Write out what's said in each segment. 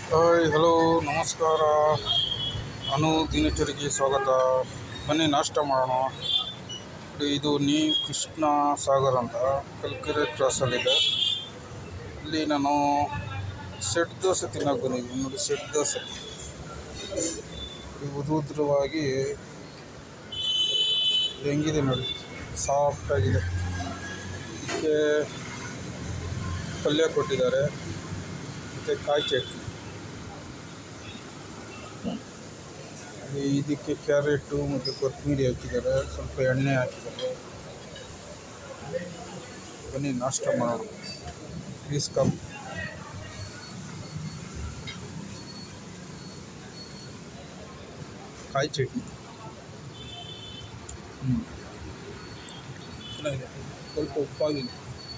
Hi hello ನಮಸ್ಕಾರ ನಾನು ದಿನಚರಿಗೆ ಸ್ವಾಗತ ಬನ್ನಿ ನಾಷ್ಟ ಮಾಡೋಣ ನೋಡಿ, ಇದು ನ್ಯೂ ಕೃಷ್ಣ ಸಾಗರ್ ಅಂತ ಕಲ್ಕೆರೆ ಕ್ರಾಸಲ್ಲಿದೆ ಇಲ್ಲಿ ನಾನು ಸೆಟ್ ದೋಸೆ ತಿನ್ನೋಕೆ ಬಂದಿದ್ದೀನಿ ನೋಡಿ ಸೆಟ್ ದೋಸೆ ಇದು ಉದ್ರ ಉದ್ರವಾಗಿ ಇದು ಹೆಂಗಿದೆ ನೋಡಿ ಸಾಫ್ಟಾಗಿದೆ ಇದಕ್ಕೆ ಪಲ್ಯ ಕೊಟ್ಟಿದ್ದಾರೆ ಮತ್ತು ಕಾಯಿ ಚಟ್ನಿ ಹಾಗೆ ಇದಕ್ಕೆ ಕ್ಯಾರೆಟು ಮತ್ತು ಕೊತ್ತಂಬರಿ ಹಾಕಿದ್ದಾರೆ ಸ್ವಲ್ಪ ಎಣ್ಣೆ ಹಾಕಿದ್ದಾರೆ ಬನ್ನಿ ನಾಷ್ಟ ಮಾಡೋಣ ಪ್ಲೀಸ್ ಕಮ್ ಕಾಯಿ ಚಟ್ನಿ ಹ್ಞೂ ಚೆನ್ನಾಗಿದೆ ಸ್ವಲ್ಪ ಉಪ್ಪಾಗಿದೆ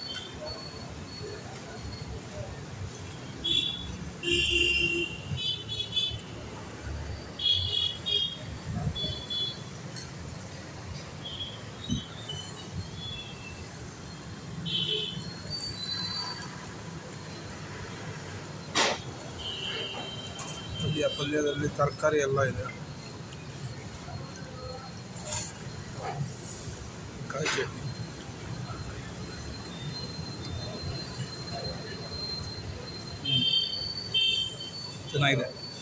ಅಲ್ಲಿ ಆ ಪಲ್ಯದಲ್ಲಿ ತರಕಾರಿ ಎಲ್ಲ ಇದೆ ಕಾಯಿ ಚಟ್ನಿ ಹ್ಮ್. ಚೆನ್ನಾಗಿದೆ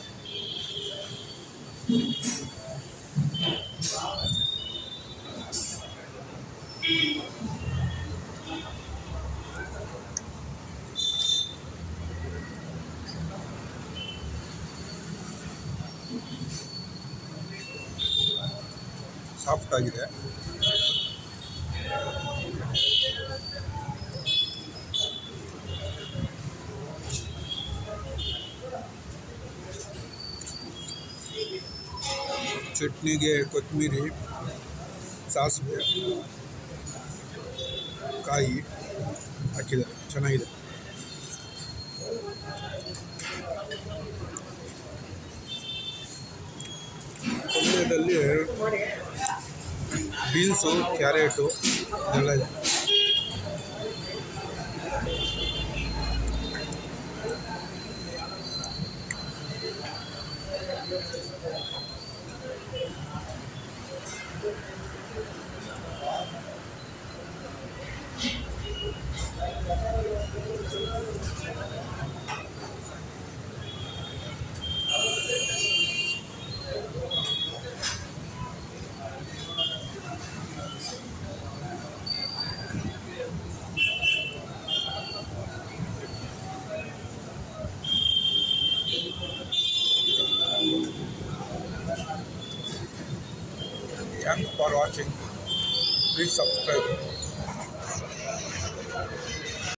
ಸಾಫ್ಟ್ ಆಗಿದೆ ಚಟ್ನಿಗೆ ಕೊತ್ತಂಬರಿ ಸಾಸಿವೆ ಕಾಯಿ ಹಾಕಿದ್ದಾರೆ ಚೆನ್ನಾಗಿದೆ ಪಲ್ಯದಲ್ಲಿ ಬೀನ್ಸು ಕ್ಯಾರೆಟು ಇದೆಲ್ಲ ಇದೆ thanks for watching please subscribe